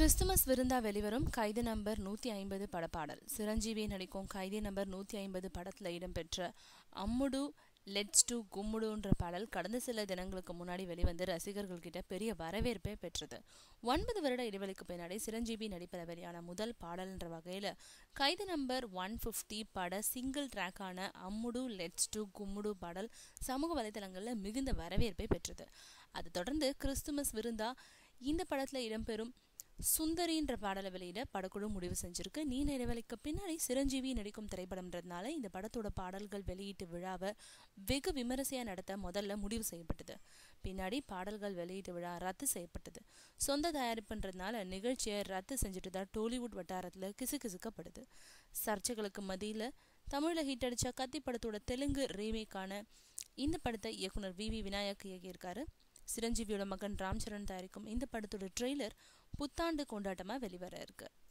Christmas விருந்தா வெளிவரும் கைது நம்பர் நூற்றி ஐம்பது படப்பாடல் சிரஞ்சீவி நடிக்கும் கைதி நம்பர் நூற்றி ஐம்பது படத்தில் இடம்பெற்ற அம்முடு லெட்ஸ் டு கும்முடுன்ற பாடல் கடந்த சில தினங்களுக்கு முன்னாடி வெளிவந்து ரசிகர்கள் கிட்ட பெரிய வரவேற்பை பெற்றது ஒன்பது வருட இடைவெளிக்கு பின்னாடி சிரஞ்சீவி நடிப்பில் வெளியான முதல் பாடல்ன்ற வகையில் கைது நம்பர் ஒன் ஃபிஃப்டி பட சிங்கிள் ட்ராக்கான அம்முடு லெட்ஸ் டு கும்முடு பாடல் சமூக வலைதளங்களில் மிகுந்த வரவேற்பை பெற்றது அதை தொடர்ந்து கிறிஸ்துமஸ் விருந்தா இந்த படத்தில் இடம்பெறும் சுந்தரின்ற பாடலை வெளியிட படக்குழு முடிவு செஞ்சிருக்கு நீண்ட இடைவெளிக்கு பின்னாடி சிரஞ்சீவி நடிக்கும் திரைப்படம்ன்றதுனால இந்த படத்தோட பாடல்கள் வெளியீட்டு விழாவை வெகு விமரிசையா நடத்த முதல்ல முடிவு செய்யப்பட்டது பின்னாடி பாடல்கள் வெளியீட்டு விழா ரத்து செய்யப்பட்டது சொந்த தயாரிப்புன்றதுனால நிகழ்ச்சியை ரத்து செஞ்சுட்டு தான் டோலிவுட் வட்டாரத்தில் கிசுகிசுக்கப்படுது சர்ச்சைகளுக்கு மத்தியில் தமிழில் ஹிட் அடித்த கத்தி படத்தோட தெலுங்கு ரீமேக்கான இந்த படத்தை இயக்குனர் வி வி விநாயக் இயக்கியிருக்காரு சிரஞ்சீவியோட மகன் ராம் சரண் தயாரிக்கும் இந்த படத்தோட ட்ரெய்லர் புத்தாண்டு கொண்டாட்டமாக வெளிவர இருக்கு